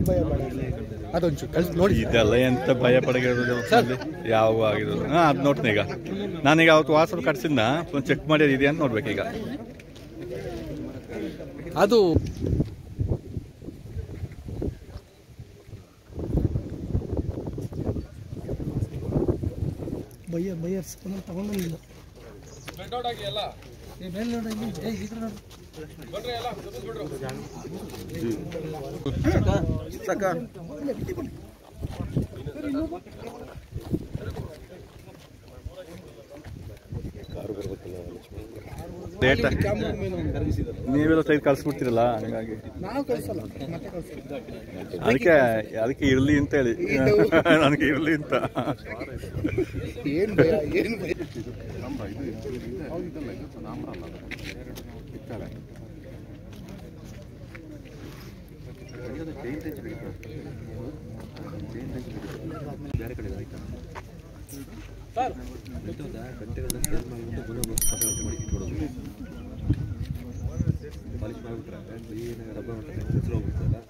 ಭಯ ಬೇಡ ಅದೊಂಚೂರು ಕಳ್ಸಿ ನೋಡಿ ಇದೆಲ್ಲ ಎಂತ ಭಯ ಪಡಗಿರೋದು ಯಾವ ಆಗಿರೋದು ಹಾಂ ಅದು ನೋಡ್ತೀನಿ ಈಗ ನಾನೀಗ ಅವತ್ತು ವಾಸಲ್ ಕಟ್ಸಿದ್ನ ಒಂದು ಚೆಕ್ ಮಾಡಿ ಇದೆಯಾ ಅಂತ ನೋಡ್ಬೇಕೀಗ ಅದು ಭಯ ಭಯ ತಗೊಂಡಿಲ್ಲ ರೇಟ್ ನೀವೆಲ್ಲ ಸೈಡ್ ಕಳ್ಸ್ಬಿಡ್ತೀರಲ್ಲ ಹಂಗಾಗಿ ನಾವು ಕಳ್ಸಲ್ಲ ಮತ್ತೆ ಕಳ್ಸಲ್ಲ ಅದಕ್ಕೆ ಅದಕ್ಕೆ ಇರ್ಲಿ ಅಂತ ಹೇಳಿ ನನಗೆ ಇರ್ಲಿ ಅಂತ ಏನ್ ಭಯ ಏನ್ ಭಯ ಪಾಲಿಶ್ ಮಾಡಿಬಿಟ್ರೆ ಏನು ರಬ್ಬರ್ ಮಾಡ್ತಾರೆ ಹೋಗ್ಬಿಡ್ತಲ್ಲ